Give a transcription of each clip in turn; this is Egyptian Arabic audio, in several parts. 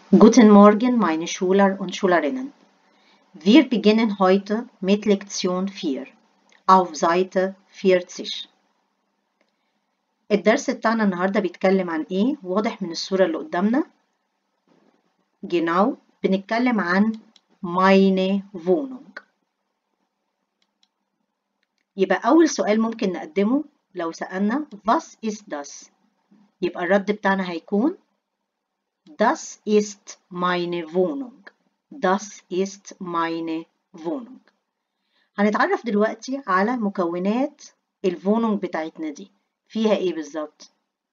Guten Morgen, meine Schüler und Schülerinnen. Wir beginnen heute mit Lektion 4 auf Seite 40. الدرس بتاعنا النهارده بيتكلم عن ايه؟ واضح من الصورة اللي قدامنا. Genau بنتكلم عن meine Wohnung. يبقى أول سؤال ممكن نقدمه لو سألنا was ist das؟ يبقى الرد بتاعنا هيكون Das ist meine Wohnung. Das ist meine Wohnung. هنتعرف دلوقتي على مكونات الفونونج بتاعتنا دي. فيها ايه بالظبط؟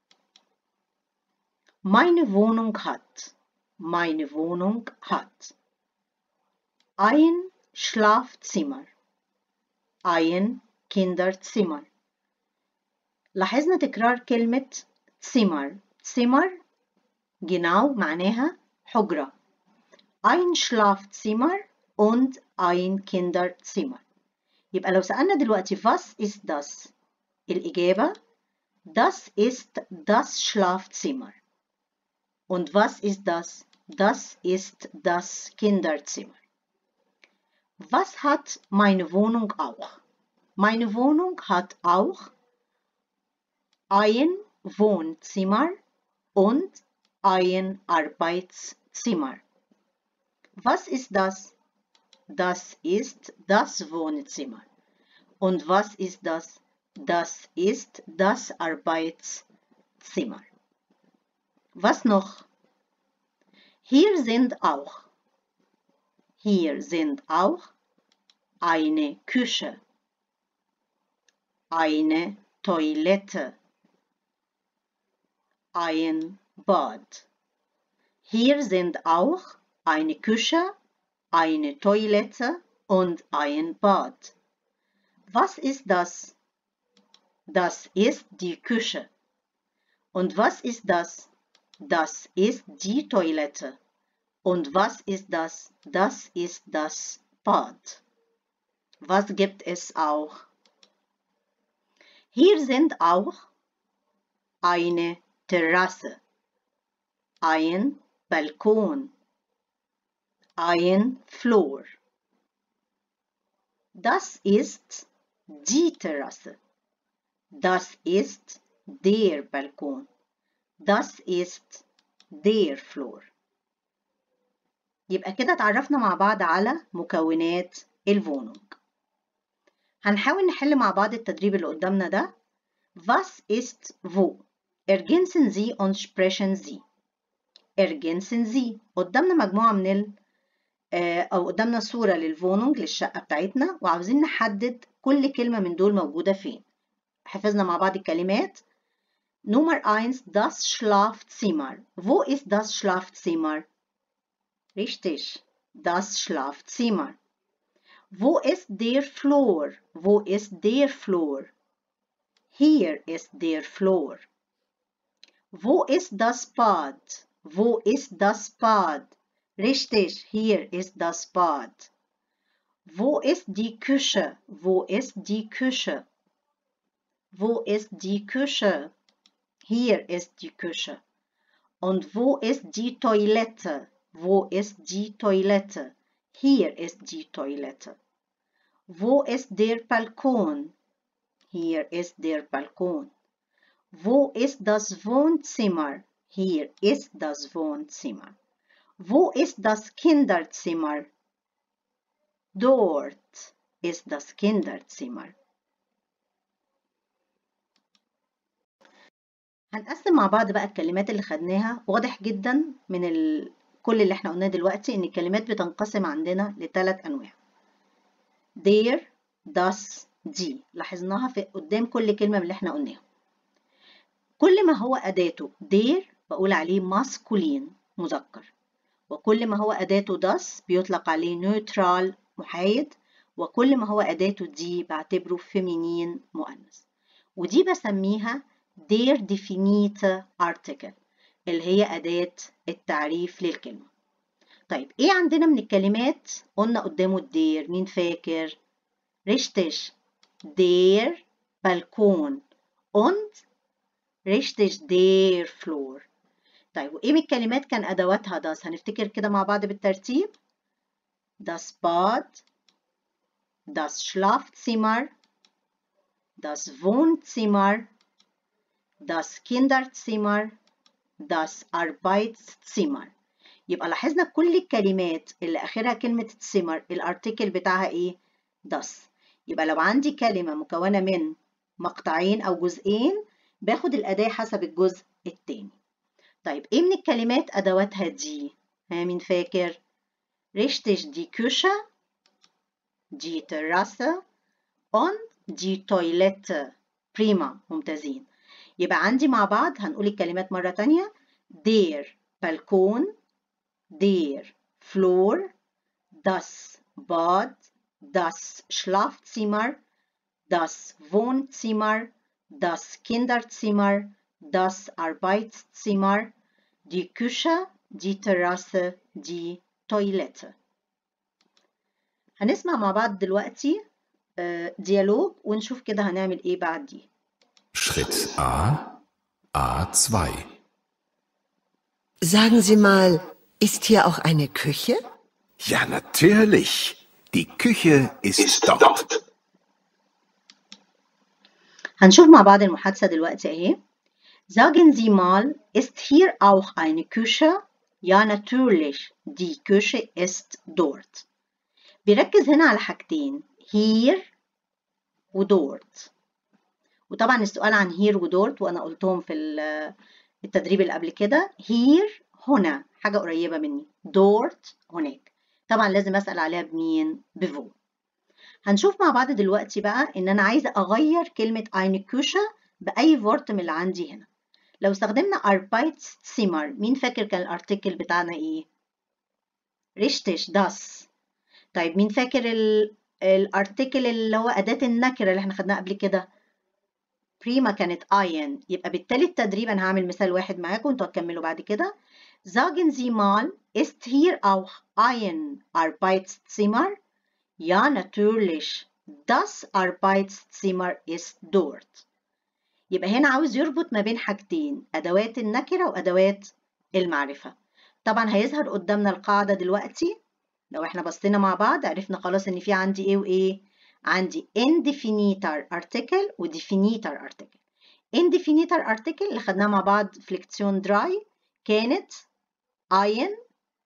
Meine Wohnung hat. Meine Wohnung hat. Ein Schlafzimmer. Ein Kinderzimmer. لاحظنا تكرار كلمة Zimmer. Zimmer genau معناها حجرة. Ein Schlafzimmer und ein Kinderzimmer. يبقى لو سألنا دلوقتي was ist das؟ الإجابة das ist das Schlafzimmer. Und was ist das? Das ist das Kinderzimmer. Was hat meine Wohnung auch? Meine Wohnung hat auch ein Wohnzimmer und ein Arbeitszimmer. Was ist das? Das ist das Wohnzimmer. Und was ist das? Das ist das Arbeitszimmer. Was noch? Hier sind auch. Hier sind auch eine Küche, eine Toilette, ein Bad. Hier sind auch eine Küche, eine Toilette und ein Bad. Was ist das? Das ist die Küche. Und was ist das? Das ist die Toilette. Und was ist das? Das ist das Bad. Was gibt es auch? Hier sind auch eine Terrasse, ein Balkon, ein Flur. Das ist die Terrasse. Das ist der Balkon. Das ist der Flur. يبقى كده اتعرفنا مع بعض على مكونات الفونونج. هنحاول نحل مع بعض التدريب اللي قدامنا ده. Was ist wo? Ergänzen Sie und sprechen Sie. Ergänzen Sie. قدامنا مجموعة من ال أو قدامنا صورة للفونونج للشقة بتاعتنا وعاوزين نحدد كل كلمة من دول موجودة فين. حفظنا مع بعض الكلمات. Nummer 1 das Schlafzimmer. Wo ist das Schlafzimmer? Richtig, das Schlafzimmer. Wo ist der Flur? Wo ist der Flur? Hier ist der Flur. Wo ist das Bad? Wo ist das Bad? Richtig, hier ist das Bad. Wo ist die Küche? Wo ist die Küche? Wo ist die Küche? Hier ist die Küche. Und wo ist die Toilette? Wo ist die Toilette? Hier ist die Toilette. Wo ist der Balkon? Hier ist der Balkon. Wo ist das Wohnzimmer? Hier ist das Wohnzimmer. Wo ist das Kinderzimmer? Dort ist das Kinderzimmer. هنقسم مع بعض بقى الكلمات اللي خدناها واضح جدا من ال... كل اللي احنا قلناه دلوقتي ان الكلمات بتنقسم عندنا لثلاث انواع der das die لاحظناها في قدام كل كلمه من اللي احنا قلناها كل ما هو اداته der بقول عليه ماسكولين مذكر وكل ما هو اداته das بيطلق عليه نيوترال محايد وكل ما هو اداته دي بعتبره فيمينين مؤنث ودي بسميها der definierte Artikel اللي هي أداة التعريف للكلمة. طيب إيه عندنا من الكلمات قلنا قدامه الدير مين فاكر؟ richtig der Balkon und richtig der Flur. طيب وإيه من الكلمات كان أدواتها das هنفتكر كده مع بعض بالترتيب das Bad das Schlafzimmer das Wohnzimmer das Kinderzimmer das Arbeitszimmer يبقى لاحظنا كل الكلمات اللي آخرها كلمة سيمر الارتيكل بتاعها إيه؟ das يبقى لو عندي كلمة مكونة من مقطعين أو جزئين باخد الأداة حسب الجزء التاني طيب إيه من الكلمات أدواتها دي؟ ها مين فاكر؟ richtig die Küche die Terrasse und die Toilette prima ممتازين يبقى عندي مع بعض هنقول الكلمات مرة تانية der Balkon der Flur das Bad das Schlafzimmer das Wohnzimmer das Kinderzimmer das Arbeitszimmer die Küche die Terrasse die Toilette هنسمع مع بعض دلوقتي ديالوج ونشوف كده هنعمل ايه بعد دي Schritt A A2 Sagen Sie mal, ist hier auch eine Küche? Ja, natürlich. Die Küche ist, dort. هنشوف مع بعض المحادثة دلوقتي اهي Sagen Sie mal, ist hier auch eine Küche? Ja, natürlich. Die Küche ist dort. بيركز هنا على حاجتين here ودورت وطبعا السؤال عن here ودورت وانا قلتهم في التدريب اللي قبل كده here هنا حاجة قريبة مني دورت هناك طبعا لازم أسأل عليها بمين بفو هنشوف مع بعض دلوقتي بقى إن أنا عايزة أغير كلمة eine Küche بأي فورت من اللي عندي هنا لو استخدمنا Arbeitszimmer مين فاكر كان الارتيكل بتاعنا إيه؟ richtig das طيب مين فاكر الارتيكل اللي هو أداة النكرة اللي احنا خدناها قبل كده؟ بريما كانت اين يبقى بالتالي التدريب انا هعمل مثال واحد معاكم انتوا هتكملوا بعد كده Sagen Sie mal, ist hier auch ein Arbeitszimmer? Ja, natürlich. Das Arbeitszimmer ist dort. يبقى هنا عاوز يربط ما بين حاجتين أدوات النكرة وأدوات المعرفة طبعا هيظهر قدامنا القاعدة دلوقتي لو احنا بصينا مع بعض عرفنا خلاص ان في عندي ايه وايه عندي indefiniter article و definitor article indefiniter article اللي خدناها مع بعض في ليكسيون دراي كانت ein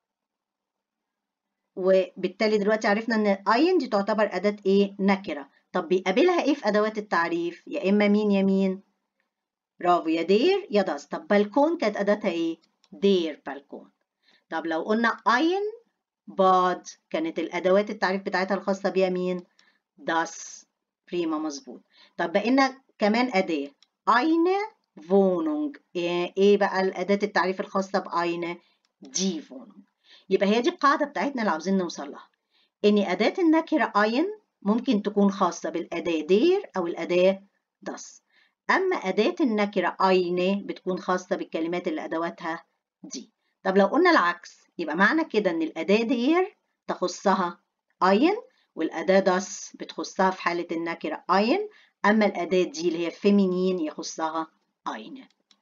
وبالتالي دلوقتي عرفنا ان ein دي تعتبر أداة ايه نكرة طب بيقابلها ايه في أدوات التعريف يا إما مين يا مين برافو يا دير يا داس طب بالكون كانت أداتها ايه دير بالكون طب لو قلنا ein باد كانت الأدوات التعريف بتاعتها الخاصة بيها مين das بريما مظبوط طب بقينا كمان أداة eine Wohnung إيه بقى الأداة التعريف الخاصة بأينة دي Wohnung يبقى هي دي القاعدة بتاعتنا اللي عاوزين نوصل لها إن أداة النكرة أين ممكن تكون خاصة بالأداة دير أو الأداة das أما أداة النكرة أين بتكون خاصة بالكلمات اللي أدواتها دي طب لو قلنا العكس يبقى معنى كده إن الأداة دير تخصها أين والأداة das بتخصها في حالة النكرة أين أما الأداة دي اللي هي فيمينين يخصها أين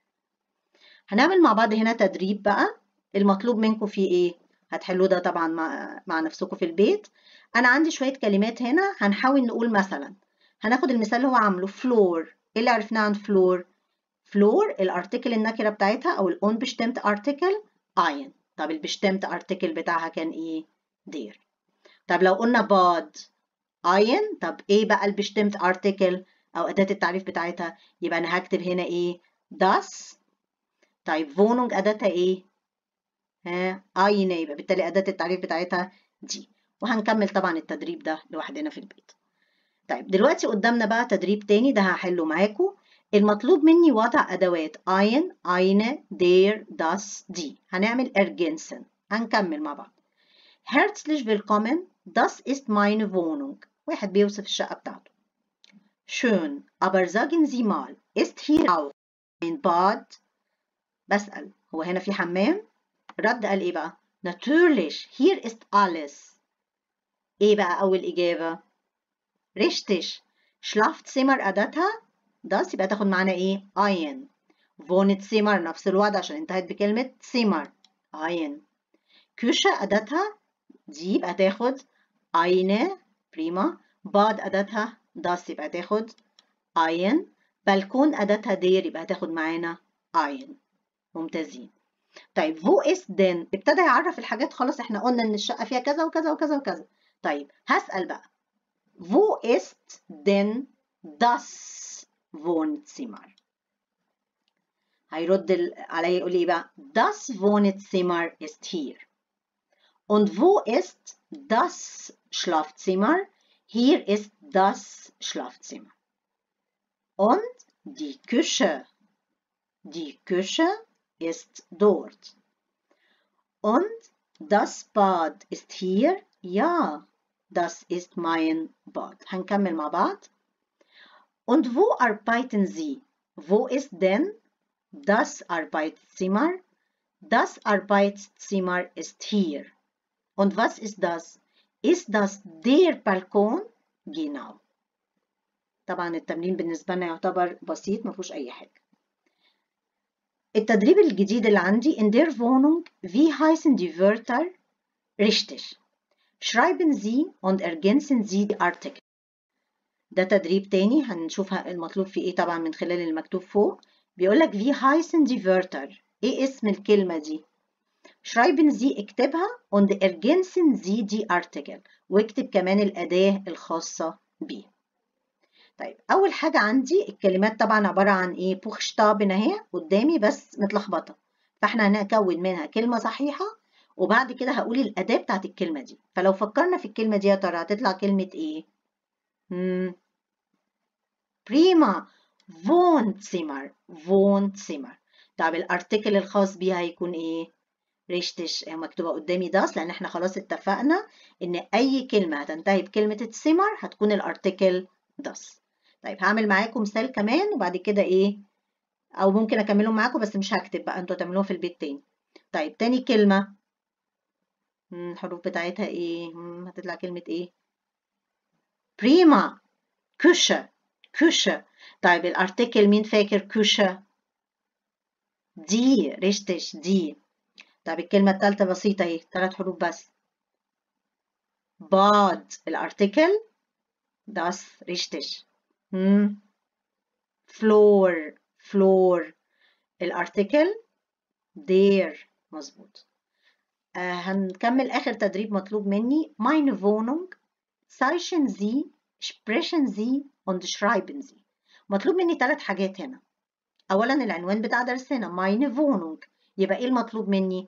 هنعمل مع بعض هنا تدريب بقى المطلوب منكم فيه إيه؟ هتحلوا ده طبعا مع, مع نفسكم في البيت أنا عندي شوية كلمات هنا هنحاول نقول مثلا هناخد المثال اللي هو عامله فلور إيه اللي عرفناه عن فلور؟ فلور الارتكل النكرة بتاعتها أو الأون بشتمت ارتكل أين طب البشتمت ارتكل بتاعها كان إيه؟ دير طب لو قلنا باد أين طب إيه بقى البشتمت ارتكل أو أداة التعريف بتاعتها يبقى أنا هكتب هنا إيه؟ das طيب فونونج أداتها إيه؟ ها أين يبقى بالتالي أداة التعريف بتاعتها دي وهنكمل طبعا التدريب ده لوحدنا في البيت طيب دلوقتي قدامنا بقى تدريب تاني ده هحله معاكم المطلوب مني وضع أدوات ein, eine, der, das, die هنعمل ergänzen هنكمل مع بعض Herzlich willkommen, das ist meine Wohnung واحد بيوصف الشقة بتاعته Schön, aber sagen Sie mal, ist hier auch ein Bad? بسأل هو هنا في حمام؟ رد قال إيه بقى؟ Natürlich, hier ist alles. إيه بقى أول إجابة؟ Richtig, Schlafzimmer أداتها das يبقى تاخد معانا إيه؟ ein. Wohnzimmer نفس الوضع عشان انتهت بكلمة Zimmer ein Küche أداتها دي يبقى تاخد eine prima بعد أداتها das يبقى تاخد ein بلكون أداتها دير يبقى هتاخد معانا ein ممتازين طيب wo ist denn ابتدى يعرف الحاجات خلاص احنا قلنا ان الشقة فيها كذا وكذا وكذا وكذا طيب هسأل بقى wo ist denn das Wohnzimmer هيرد عليا يقول لي ايه بقى das Wohnzimmer ist hier und wo ist das Schlafzimmer hier ist das Schlafzimmer und die Küche die Küche ist dort und das Bad ist hier ja das ist mein Bad هنكمل مع بعض und wo arbeiten Sie wo ist denn das Arbeitszimmer das Arbeitszimmer ist hier und was ist das ist das der Balkon genau طبعا التمرين بالنسبة لنا يعتبر بسيط ما فيهوش أي حاجة التدريب الجديد اللي عندي in der Wohnung wie heißen die Wörter richtig schreiben Sie und ergänzen Sie die Artikel ده تدريب تاني هنشوف المطلوب فيه ايه طبعا من خلال المكتوب فوق بيقول لك wie heißen die Wörter ايه اسم الكلمة دي schreiben Sie اكتبها und ergänzen Sie die Artikel واكتب كمان الأداة الخاصة بيه طيب أول حاجة عندي الكلمات طبعا عبارة عن إيه بوخشتابن أهي قدامي بس متلخبطة فإحنا هنكون منها كلمة صحيحة وبعد كده هقول الأداة بتاعت الكلمة دي فلو فكرنا في الكلمة دي يا ترى هتطلع كلمة إيه؟ مم. بريما Wohnzimmer Wohnzimmer طب الارتكل الخاص بيها هيكون ايه ريشتش مكتوبه قدامي داس لان احنا خلاص اتفقنا ان اي كلمه هتنتهي بكلمه تسمر هتكون الارتكل داس طيب هعمل معاكم مثال كمان وبعد كده ايه او ممكن اكملهم معاكم بس مش هكتب بقى انتوا تعملوها في البيت تاني طيب تاني كلمه الحروف بتاعتها ايه هتطلع كلمه ايه بريما كوشة كوشة طيب الارتكل مين فاكر كوشة دي ريشتش دي طيب الكلمة التالتة بسيطة اهي ثلاث حروف بس باد الارتكل das richtig hm. فلور فلور الارتكل der مظبوط آه هنكمل آخر تدريب مطلوب مني meine Wohnung zeichnen Sie sprechen Sie und schreiben Sie مطلوب مني ثلاث حاجات هنا أولا العنوان بتاع درسنا meine Wohnung يبقى إيه المطلوب مني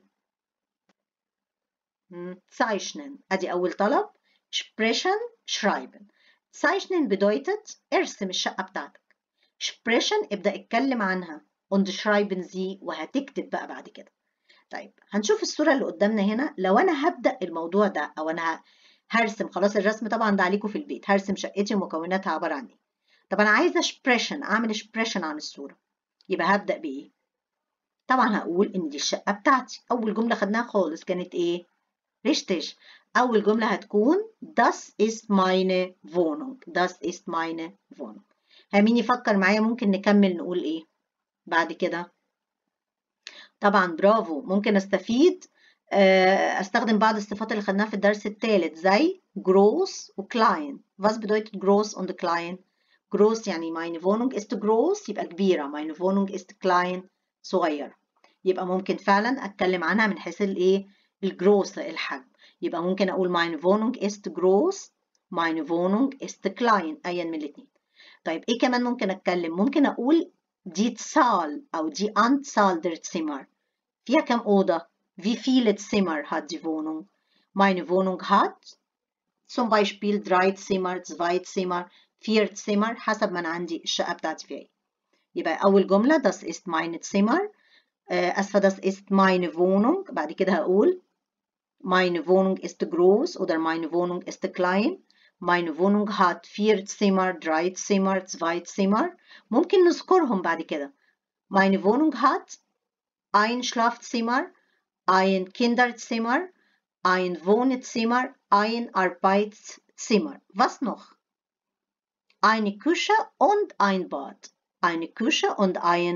zeichnen أدي أول طلب sprechen schreiben zeichnen bedeutet ارسم الشقة بتاعتك sprechen ابدأ اتكلم عنها und schreiben Sie وهتكتب بقى بعد كده طيب هنشوف الصورة اللي قدامنا هنا لو أنا هبدأ الموضوع ده أو أنا هرسم خلاص الرسم طبعا ده عليكم في البيت هرسم شقتي ومكوناتها عبارة عن إيه طب أنا عايزة expression أعمل expression عن الصورة يبقى هبدأ بإيه طبعا هقول إن دي الشقة بتاعتي أول جملة خدناها خالص كانت إيه richtig أول جملة هتكون das ist meine Wohnung das ist meine Wohnung مين يفكر معايا ممكن نكمل نقول إيه بعد كده طبعا برافو ممكن استفيد استخدم بعض الصفات اللي خدناها في الدرس الثالث زي groß وكلاين was bedeutet groß und klein groß يعني meine Wohnung ist groß يبقى كبيرة meine Wohnung ist klein صغيرة يبقى ممكن فعلا اتكلم عنها من حيث الايه الجروس الحجم يبقى ممكن اقول meine Wohnung ist groß meine Wohnung ist klein ايا من الاثنين طيب ايه كمان ممكن اتكلم ممكن اقول die Zahl أو die Anzahl der Zimmer. فيها كم أوضة؟ Wie viele Zimmer hat die Wohnung? Meine Wohnung hat zum Beispiel drei Zimmer, zwei Zimmer, vier Zimmer حسب ما أنا عندي الشقة بتاعتي فيها. يبقى أول جملة das ist meine Zimmer. أسفة das ist meine Wohnung. بعد كده هقول meine Wohnung ist groß oder meine Wohnung ist klein. Meine Wohnung hat vier Zimmer, drei Zimmer, zwei Zimmer. ممكن نذكرهم بعد كده. Meine Wohnung hat ein Schlafzimmer, ein Kinderzimmer, ein Wohnzimmer, ein Arbeitszimmer. Was noch? Eine Küche und ein Bad. Eine Küche und ein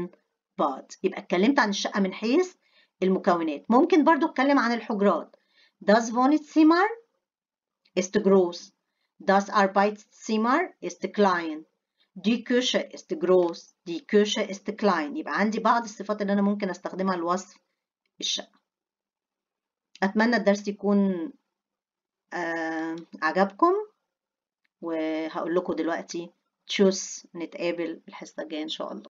بعض يبقى اتكلمت عن الشقة من حيث المكونات ممكن برضو اتكلم عن الحجرات Das Wohnzimmer ist groß Das Arbeitszimmer ist klein Die Küche ist groß Die Küche ist klein يبقى عندي بعض الصفات اللي أنا ممكن أستخدمها لوصف الشقة أتمنى الدرس يكون آه عجبكم وهقول لكم دلوقتي تشوس نتقابل الحصة الجاية إن شاء الله